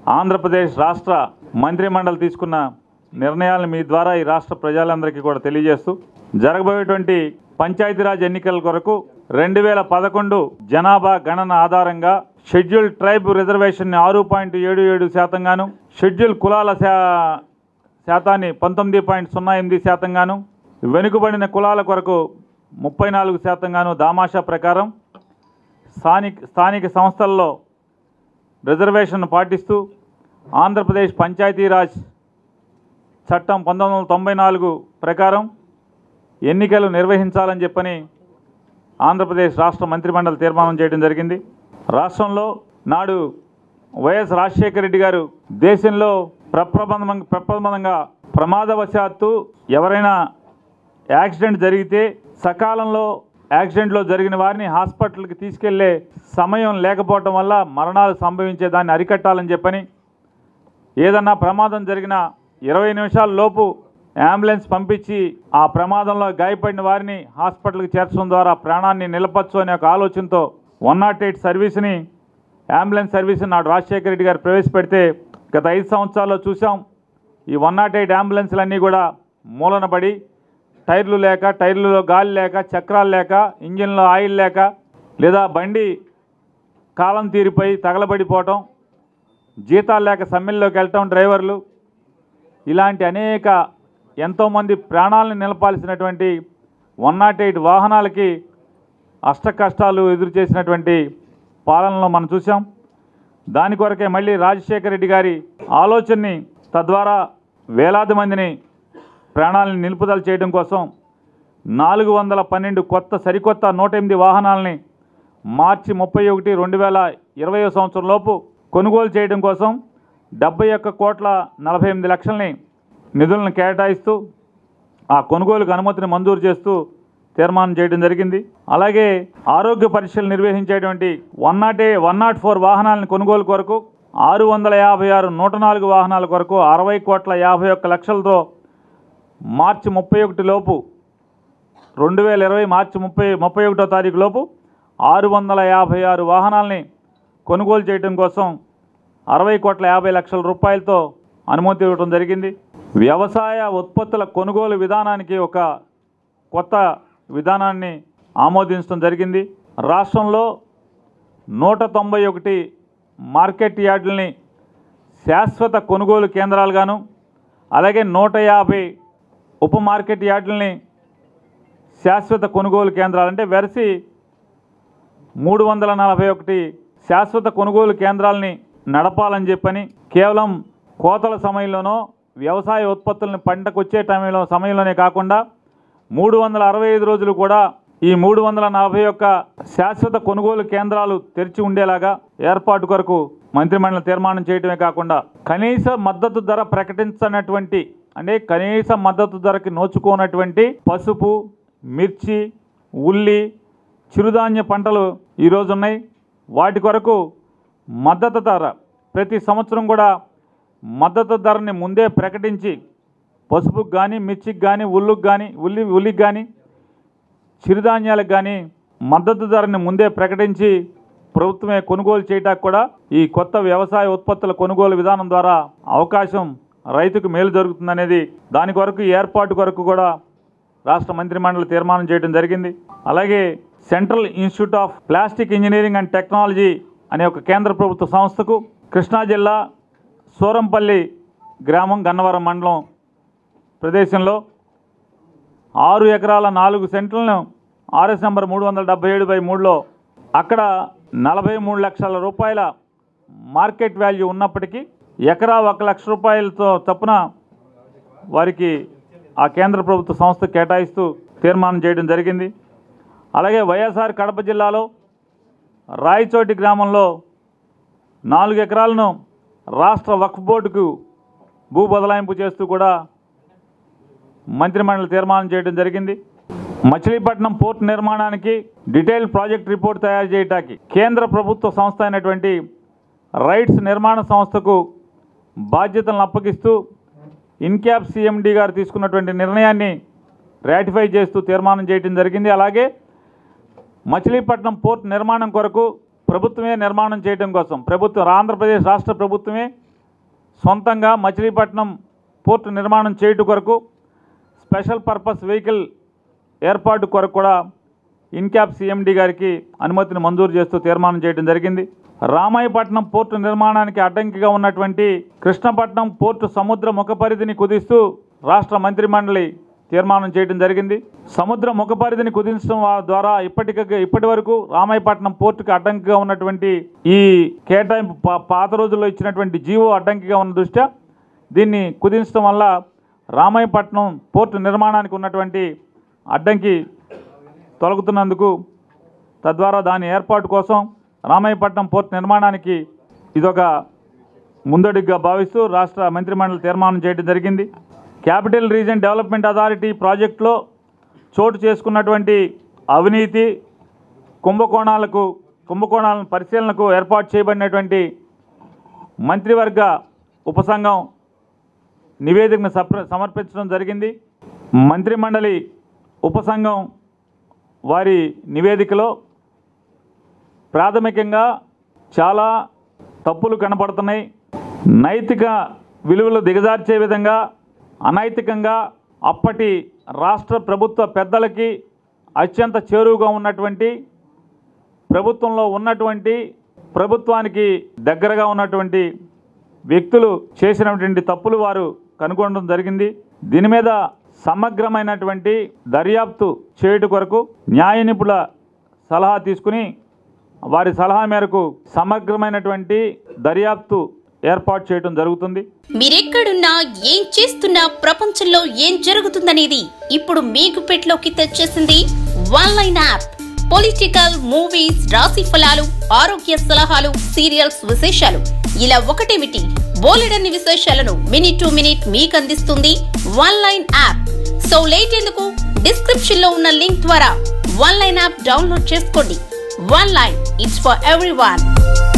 ఆంధ్రప్రదేశ్ రాష్ట్ర మంత్రిమండలి తీసుకున్న నిర్ణయాలను మీ ద్వారా ఈ రాష్ట్ర ప్రజలందరికీ కూడా తెలియజేస్తూ జరగబోయేటువంటి పంచాయతీరాజ్ ఎన్నికల కొరకు రెండు వేల పదకొండు జనాభా గణన ఆధారంగా షెడ్యూల్ ట్రైబ్ రిజర్వేషన్ ఆరు పాయింట్ ఏడు ఏడు శాతంగాను షెడ్యూల్ కులాల శా శాతాన్ని పంతొమ్మిది పాయింట్ సున్నా ఎనిమిది శాతంగాను వెనుకబడిన కులాల కొరకు ముప్పై నాలుగు శాతంగాను దామాషా ప్రకారం స్థానిక స్థానిక సంస్థల్లో రిజర్వేషన్ పాటిస్తూ ఆంధ్రప్రదేశ్ పంచాయతీరాజ్ చట్టం పంతొమ్మిది వందల తొంభై నాలుగు ప్రకారం ఎన్నికలు నిర్వహించాలని చెప్పని ఆంధ్రప్రదేశ్ రాష్ట్ర మంత్రిమండలి తీర్మానం చేయడం జరిగింది రాష్ట్రంలో నాడు వైఎస్ రాజశేఖర రెడ్డి గారు దేశంలో ప్రప్రబంధం ప్రప్రబంధంగా ప్రమాదవశాత్తు ఎవరైనా యాక్సిడెంట్ జరిగితే సకాలంలో యాక్సిడెంట్లో జరిగిన వారిని హాస్పిటల్కి తీసుకెళ్లే సమయం లేకపోవటం వల్ల మరణాలు సంభవించే దాన్ని అరికట్టాలని చెప్పని ఏదన్నా ప్రమాదం జరిగిన ఇరవై నిమిషాల లోపు అంబులెన్స్ పంపించి ఆ ప్రమాదంలో గాయపడిన వారిని హాస్పిటల్కి చేర్చడం ద్వారా ప్రాణాన్ని నిలపచ్చు అనే ఒక ఆలోచనతో వన్ నాట్ ఎయిట్ సర్వీస్ని అంబులెన్స్ సర్వీస్ నాడు రాజశేఖర రెడ్డి గారు ప్రవేశపెడితే గత ఐదు సంవత్సరాల్లో చూసాం ఈ వన్ నాట్ ఎయిట్ అంబులెన్స్లన్నీ కూడా మూలన పడి టైర్లు లేక టైర్లలో గాలి లేక చక్రాలు లేక ఇంజిన్లో ఆయిల్ లేక లేదా బండి కాలం తీరిపోయి తగలబడిపోవటం జీతాలు లేక సమ్మెల్లోకి వెళ్ళటం డ్రైవర్లు ఇలాంటి అనేక ఎంతోమంది ప్రాణాలను నిలపాల్సినటువంటి వన్ నాట్ ఎయిట్ వాహనాలకి అష్ట కష్టాలు ఎదురు చేసినటువంటి పాలనలో మనం చూసాం దాని కొరకే మళ్ళీ రాజశేఖర రెడ్డి గారి ఆలోచనని తద్వారా వేలాది మందిని ప్రాణాలను నిలుపుదల చేయడం కోసం నాలుగు వందల పన్నెండు కొత్త సరికొత్త నూట ఎనిమిది వాహనాలని మార్చి ముప్పై ఒకటి రెండు వేల ఇరవై సంవత్సరం లోపు కొనుగోలు చేయడం కోసం డెబ్బై ఒక్క కోట్ల నలభై ఎనిమిది లక్షల్ని నిధులను కేటాయిస్తూ ఆ కొనుగోలుకు అనుమతిని మంజూరు చేస్తూ తీర్మానం చేయడం జరిగింది అలాగే ఆరోగ్య పరీక్షలు నిర్వహించేటువంటి one nought a one nought four వాహనాలను కొనుగోలు కొరకు ఆరు వందల యాభై ఆరు నూట నాలుగు వాహనాల కొరకు అరవై కోట్ల యాభై ఒక్క లక్షలతో మార్చి ముప్పై ఒకటి లోపు రెండు వేల ఇరవై మార్చి ముప్పై ముప్పై ఒకటో తారీఖు లోపు ఆరు వందల యాభై ఆరు వాహనాలని కొనుగోలు చేయడం కోసం అరవై కోట్ల యాభై లక్షల రూపాయలతో అనుమతి ఇవ్వడం జరిగింది వ్యవసాయ ఉత్పత్తుల కొనుగోలు విధానానికి ఒక కొత్త విధానాన్ని ఆమోదించడం జరిగింది రాష్ట్రంలో నూట తొంభై ఒకటి మార్కెట్ యార్డుల్ని శాశ్వత కొనుగోలు కేంద్రాలుగాను అలాగే నూట యాభై ఉప మార్కెట్ యార్డుల్ని శాశ్వత కొనుగోలు కేంద్రాలు అంటే వెరసి మూడు వందల నలభై ఒకటి శాశ్వత కొనుగోలు కేంద్రాలని నడపాలని చెప్పని కేవలం కోతల సమయంలోనో వ్యవసాయ ఉత్పత్తులను పంటకు వచ్చే టైంలో సమయంలోనే కాకుండా మూడు వందల అరవై ఐదు రోజులు కూడా ఈ మూడు వందల నలభై ఒక్క శాశ్వత కొనుగోలు కేంద్రాలు తెరిచి ఉండేలాగా ఏర్పాటు కొరకు మంత్రిమండలి తీర్మానం చేయడమే కాకుండా కనీస మద్దతు ధర ప్రకటించనటువంటి అంటే కనీస మద్దతు ధరకి నోచుకోనటువంటి పసుపు మిర్చి ఉల్లి చిరుధాన్య పంటలు ఈరోజు ఉన్నాయి వాటి కొరకు మద్దతు ధర ప్రతి సంవత్సరం కూడా మద్దతు ధరని ముందే ప్రకటించి పసుపుకు కానీ మిర్చికి కానీ ఉల్లుకు కానీ ఉల్లి ఉల్లికి కానీ చిరుధాన్యాలకు కానీ మద్దతు ధరని ముందే ప్రకటించి ప్రభుత్వమే కొనుగోలు చేయటానికి కూడా ఈ కొత్త వ్యవసాయ ఉత్పత్తుల కొనుగోలు విధానం ద్వారా అవకాశం రైతుకు మేలు జరుగుతుందనేది దాని కొరకు ఈ ఏర్పాటు కొరకు కూడా రాష్ట్ర మంత్రిమండలి తీర్మానం చేయడం జరిగింది అలాగే central institute of plastic engineering and technology అనే ఒక కేంద్ర ప్రభుత్వ సంస్థకు కృష్ణా జిల్లా సూరంపల్లి గ్రామం గన్నవరం మండలం ప్రదేశంలో ఆరు ఎకరాల నాలుగు సెంట్లను ఆర్ఎస్ నెంబర్ మూడు వందల డెబ్బై ఏడు బై మూడులో అక్కడ నలభై మూడు లక్షల రూపాయల మార్కెట్ వాల్యూ ఉన్నప్పటికీ ఎకరా ఒక లక్ష రూపాయలతో చొప్పున వారికి ఆ కేంద్ర ప్రభుత్వ సంస్థ కేటాయిస్తూ తీర్మానం చేయడం జరిగింది అలాగే వైఎస్ఆర్ కడప జిల్లాలో రాయచోటి గ్రామంలో నాలుగు ఎకరాలను రాష్ట్ర వక్ఫ్ బోర్డుకు భూ బదలాయింపు చేస్తూ కూడా మంత్రిమండలి తీర్మానం చేయడం జరిగింది మచిలీపట్నం పోర్ట్ నిర్మాణానికి డీటెయిల్ ప్రాజెక్ట్ రిపోర్ట్ తయారు చేయడానికి కేంద్ర ప్రభుత్వ సంస్థ అయినటువంటి రైట్స్ నిర్మాణ సంస్థకు బాధ్యతలను అప్పగిస్తూ ఇన్క్యాప్ సిఎండి గారు తీసుకున్నటువంటి నిర్ణయాన్ని రాటిఫై చేస్తూ తీర్మానం చేయడం జరిగింది అలాగే మచిలీపట్నం పోర్ట్ నిర్మాణం కొరకు ప్రభుత్వమే నిర్మాణం చేయడం కోసం ప్రభుత్వం ఆంధ్రప్రదేశ్ రాష్ట్ర ప్రభుత్వమే సొంతంగా మచిలీపట్నం పోర్టు నిర్మాణం చేయుట కొరకు స్పెషల్ పర్పస్ వెహికల్ ఏర్పాటు కొరకు కూడా ఇన్క్యాప్ సిఎండి గారికి అనుమతిని మంజూరు చేస్తూ తీర్మానం చేయడం జరిగింది రామాయపట్నం పోర్టు నిర్మాణానికి అడ్డంకిగా ఉన్నటువంటి కృష్ణపట్నం పోర్టు సముద్ర ముఖ పరిధిని కుదిస్తూ రాష్ట్ర మంత్రిమండలి తీర్మానం చేయడం జరిగింది సముద్ర ముఖ పరిధిని కుదించడం వా- ద్వారా ఇప్పటికి ఇప్పటి వరకు రామాయపట్నం పోర్టుకి అడ్డంకిగా ఉన్నటువంటి ఈ కేటాయింపు పా- పాత రోజుల్లో ఇచ్చినటువంటి జీవో అడ్డంకిగా ఉన్న దృష్ట్యా దీన్ని కుదించడం వల్ల రామాయపట్నం పోర్టు నిర్మాణానికి ఉన్నటువంటి అడ్డంకి తొలగుతున్నందుకు తద్వారా దాని ఏర్పాటు కోసం రామాయపట్నం పోర్టు నిర్మాణానికి ఇదొక ముందడుగుగా భావిస్తూ రాష్ట్ర మంత్రిమండలి తీర్మానం చేయడం జరిగింది క్యాపిటల్ రీజన్ డెవలప్మెంట్ అథారిటీ ప్రాజెక్టులో చోటు చేసుకున్నటువంటి అవినీతి కుంభకోణాలకు కుంభకోణాలను పరిశీలనకు ఏర్పాటు చేయబడినటువంటి మంత్రివర్గ ఉపసంఘం నివేదికను సప్ర సమర్పించడం జరిగింది మంత్రిమండలి ఉపసంఘం వారి నివేదికలో ప్రాథమికంగా చాలా తప్పులు కనపడుతున్నాయి నైతిక విలువలు దిగజార్చే విధంగా అనైతికంగా అప్పటి రాష్ట్ర ప్రభుత్వ పెద్దలకి అత్యంత చేరువుగా ఉన్నటువంటి ప్రభుత్వంలో ఉన్నటువంటి ప్రభుత్వానికి దగ్గరగా ఉన్నటువంటి వ్యక్తులు చేసినటువంటి తప్పులు వారు కనుగొనడం జరిగింది దీని మీద సమగ్రమైనటువంటి దర్యాప్తు చేయుట కొరకు న్యాయ నిపుణుల సలహా తీసుకుని వారి సలహా మేరకు సమగ్రమైనటువంటి దర్యాప్తు ఏర్పాటు చేయడం జరుగుతుంది మీరెక్కడున్నా ఏం చేస్తున్నా ప్రపంచంలో ఏం జరుగుతుందనేది ఇప్పుడు మీకు పెట్లోకి తెచ్చేసింది one line app political movies రాశి ఫలాలు ఆరోగ్య సలహాలు సీరియల్స్ విశేషాలు ఇలా ఒకటేమిటి బోలెడన్ని విశేషాలను మినిట్ టు మినిట్ మీకు అందిస్తుంది one line app so late ఎందుకు డిస్క్రిప్షన్ లో ఉన్న లింక్ ద్వారా వన్ లైన్ యాప్ డౌన్లోడ్ చేసుకోండి one line it's for every